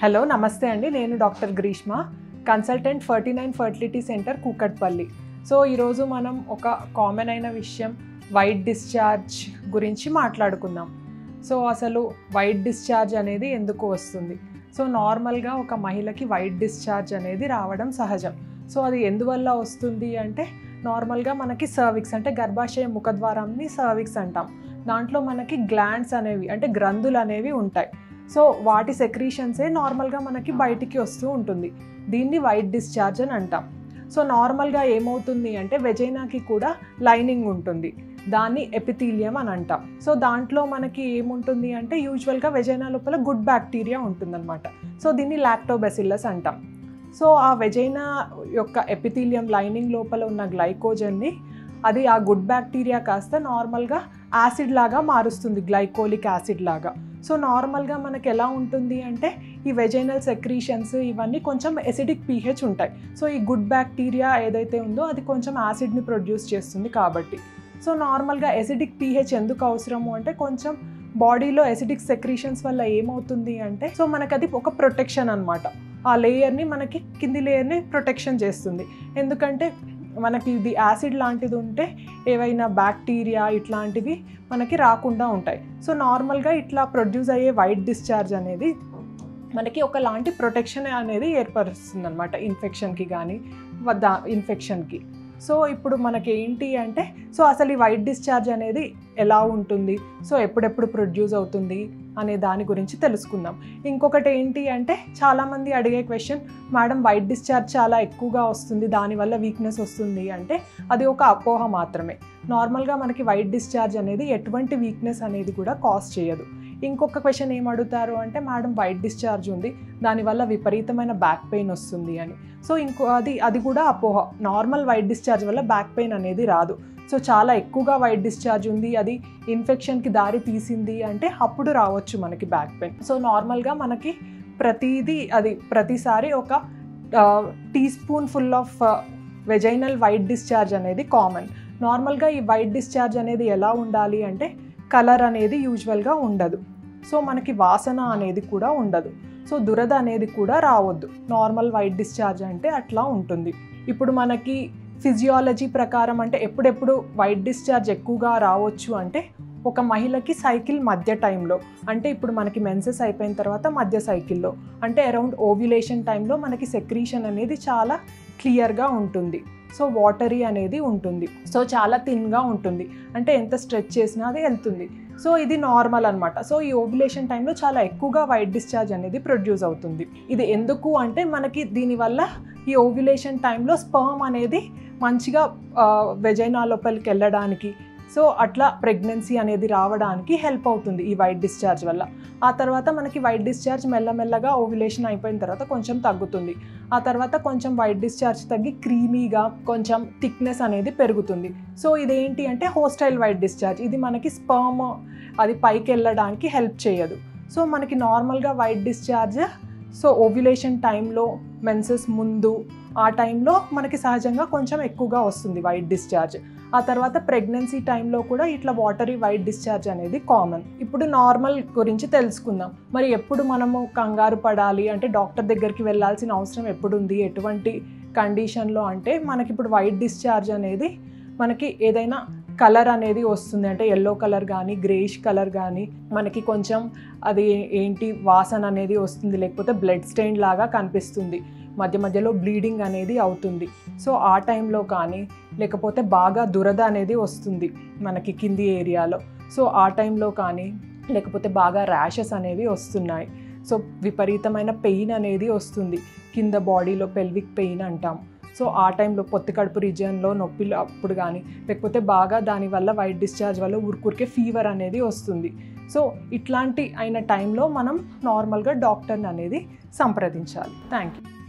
hello నమస్తే అండి నేను doctor Greeshma consultant Ferty nine fertility centre Kukatpally so ఈరోజు మనం ఒక కామన్ అయిన విషయం వైట్ డిశ్చార్జ్ గురించి మాట్లాడుకుందాం సో అసలు వైట్ డిశ్చార్జ్ అనేది ఎందుకు వస్తుంది సో నార్మల్గా ఒక మహిళకి వైట్ డిశ్చార్జ్ అనేది రావడం సహజం సో అది ఎందువల్ల వస్తుంది అంటే నార్మల్గా మనకి సర్విక్స్ అంటే గర్భాశయ ముఖద్వారాన్ని సర్విక్స్ అంటాం దాంట్లో మనకి గ్లాండ్స్ అనేవి అంటే గ్రంథులు అనేవి ఉంటాయి సో వాటి సెక్రీషన్సే నార్మల్గా మనకి బయటికి వస్తూ ఉంటుంది దీన్ని వైట్ డిశ్చార్జ్ అని అంటాం సో నార్మల్గా ఏమవుతుంది అంటే వెజైనాకి కూడా లైనింగ్ ఉంటుంది దాన్ని ఎపిథీలియం అని అంటాం సో దాంట్లో మనకి ఏముంటుంది అంటే యూజువల్గా వెజైనా లోపల గుడ్ బ్యాక్టీరియా ఉంటుందన్నమాట సో దీన్ని లాక్టోబెసిల్లస్ అంటాం సో ఆ వెజైనా యొక్క ఎపిథీలియం లైనింగ్ లోపల ఉన్న గ్లైకోజన్ని అది ఆ గుడ్ బ్యాక్టీరియా కాస్త నార్మల్గా యాసిడ్ లాగా మారుస్తుంది గ్లైకోలిక్ యాసిడ్ లాగా సో నార్మల్గా మనకి ఎలా ఉంటుంది అంటే ఈ వెజైనల్ సెక్రీషన్స్ ఇవన్నీ కొంచెం ఎసిడిక్ పీహెచ్ ఉంటాయి సో ఈ గుడ్ బ్యాక్టీరియా ఏదైతే ఉందో అది కొంచెం యాసిడ్ని ప్రొడ్యూస్ చేస్తుంది కాబట్టి సో నార్మల్గా ఎసిడిక్ పీహెచ్ ఎందుకు అవసరము అంటే కొంచెం బాడీలో ఎసిడిక్ సెక్రీషన్స్ వల్ల ఏమవుతుంది అంటే సో మనకి అది ఒక ప్రొటెక్షన్ అనమాట ఆ లేయర్ని మనకి కింది లేయర్ని ప్రొటెక్షన్ చేస్తుంది ఎందుకంటే మనకి ఇది యాసిడ్ లాంటిది ఉంటే ఏవైనా బ్యాక్టీరియా ఇట్లాంటివి మనకి రాకుండా ఉంటాయి సో నార్మల్గా ఇట్లా ప్రొడ్యూస్ అయ్యే వైట్ డిశ్చార్జ్ అనేది మనకి ఒకలాంటి ప్రొటెక్షన్ అనేది ఏర్పరుస్తుంది అనమాట ఇన్ఫెక్షన్కి కానీ దా ఇన్ఫెక్షన్కి సో ఇప్పుడు మనకి ఏంటి అంటే సో అసలు ఈ వైట్ డిశ్చార్జ్ అనేది ఎలా ఉంటుంది సో ఎప్పుడెప్పుడు ప్రొడ్యూస్ అవుతుంది అనే దాని గురించి తెలుసుకుందాం ఇంకొకటి ఏంటి అంటే చాలామంది అడిగే క్వశ్చన్ మేడం వైట్ డిశ్చార్జ్ చాలా ఎక్కువగా వస్తుంది దానివల్ల వీక్నెస్ వస్తుంది అంటే అది ఒక అపోహ మాత్రమే నార్మల్గా మనకి వైట్ డిశ్చార్జ్ అనేది ఎటువంటి వీక్నెస్ అనేది కూడా కాజ్ చేయదు ఇంకొక క్వశ్చన్ ఏం అడుగుతారు అంటే మేడం వైట్ డిశ్చార్జ్ ఉంది దానివల్ల విపరీతమైన బ్యాక్ పెయిన్ వస్తుంది అని సో ఇంకో అది అది కూడా అపోహ నార్మల్ వైట్ డిశ్చార్జ్ వల్ల బ్యాక్ పెయిన్ అనేది రాదు సో చాలా ఎక్కువగా వైట్ డిశ్చార్జ్ ఉంది అది ఇన్ఫెక్షన్కి దారి తీసింది అంటే అప్పుడు రావచ్చు మనకి బ్యాక్ పెయిన్ సో నార్మల్గా మనకి ప్రతిదీ అది ప్రతిసారి ఒక teaspoon full of vaginal white discharge అనేది కామన్ నార్మల్గా ఈ వైట్ డిశ్చార్జ్ అనేది ఎలా ఉండాలి అంటే కలర్ అనేది యూజువల్గా ఉండదు సో మనకి వాసన అనేది కూడా ఉండదు సో దురద అనేది కూడా రావద్దు నార్మల్ వైట్ డిశ్చార్జ్ అంటే అట్లా ఉంటుంది ఇప్పుడు మనకి ఫిజియాలజీ ప్రకారం అంటే ఎప్పుడెప్పుడు వైట్ డిశ్చార్జ్ ఎక్కువగా రావచ్చు అంటే ఒక మహిళకి సైకిల్ మధ్య టైంలో అంటే ఇప్పుడు మనకి మెన్సెస్ అయిపోయిన తర్వాత మధ్య సైకిల్లో అంటే అరౌండ్ ఓవ్యులేషన్ టైంలో మనకి సెక్రీషన్ అనేది చాలా క్లియర్గా ఉంటుంది సో వాటరీ అనేది ఉంటుంది సో చాలా థిన్గా ఉంటుంది అంటే ఎంత స్ట్రెచ్ చేసినా అది వెళ్తుంది సో ఇది నార్మల్ అనమాట సో ఈ ఓవ్యులేషన్ టైంలో చాలా ఎక్కువగా వైట్ డిశ్చార్జ్ అనేది ప్రొడ్యూస్ అవుతుంది ఇది ఎందుకు అంటే మనకి దీనివల్ల ఈ ఓవ్యులేషన్ టైంలో స్పర్మ్ అనేది మంచిగా వెజైనా లోపలికి వెళ్ళడానికి సో అట్లా ప్రెగ్నెన్సీ అనేది రావడానికి హెల్ప్ అవుతుంది ఈ వైట్ డిశ్చార్జ్ వల్ల ఆ తర్వాత మనకి వైట్ డిశ్చార్జ్ మెల్లమెల్లగా ఓవ్యులేషన్ అయిపోయిన తర్వాత కొంచెం తగ్గుతుంది ఆ తర్వాత కొంచెం వైట్ డిశ్చార్జ్ తగ్గి క్రీమీగా కొంచెం థిక్నెస్ అనేది పెరుగుతుంది సో ఇదేంటి అంటే హోస్టైల్ వైట్ డిశ్చార్జ్ ఇది మనకి స్పర్మ్ అది పైకి వెళ్ళడానికి హెల్ప్ చేయదు సో మనకి నార్మల్గా వైట్ డిశ్చార్జ్ సో ఓవ్యులేషన్ టైంలో మెన్సెస్ ముందు ఆ టైంలో మనకి సహజంగా కొంచెం ఎక్కువగా వస్తుంది వైట్ డిశ్చార్జ్ ఆ తర్వాత ప్రెగ్నెన్సీ టైంలో కూడా ఇట్లా వాటరీ వైట్ డిశ్చార్జ్ అనేది కామన్ ఇప్పుడు నార్మల్ గురించి తెలుసుకుందాం మరి ఎప్పుడు మనము కంగారు పడాలి అంటే డాక్టర్ దగ్గరికి వెళ్ళాల్సిన అవసరం ఎప్పుడు ఉంది ఎటువంటి కండిషన్లో అంటే మనకి ఇప్పుడు వైట్ డిశ్చార్జ్ అనేది మనకి ఏదైనా కలర్ అనేది వస్తుంది అంటే ఎల్లో కలర్ కానీ గ్రేష్ కలర్ కానీ మనకి కొంచెం అది ఏంటి వాసన అనేది వస్తుంది లేకపోతే బ్లడ్ స్టెయిన్ లాగా కనిపిస్తుంది మధ్య మధ్యలో బ్లీడింగ్ అనేది అవుతుంది సో ఆ టైంలో కానీ లేకపోతే బాగా దురద అనేది వస్తుంది మనకి కింది ఏరియాలో సో ఆ టైంలో కానీ లేకపోతే బాగా ర్యాషెస్ అనేవి వస్తున్నాయి సో విపరీతమైన పెయిన్ అనేది వస్తుంది కింద బాడీలో పెల్విక్ పెయిన్ అంటాం సో ఆ టైంలో పొత్తి కడుపు రీజియన్లో నొప్పి అప్పుడు కానీ లేకపోతే బాగా దానివల్ల వైట్ డిశ్చార్జ్ వల్ల ఊరికూరికే ఫీవర్ అనేది వస్తుంది సో ఇట్లాంటి అయిన టైంలో మనం నార్మల్గా డాక్టర్ని అనేది సంప్రదించాలి థ్యాంక్ యూ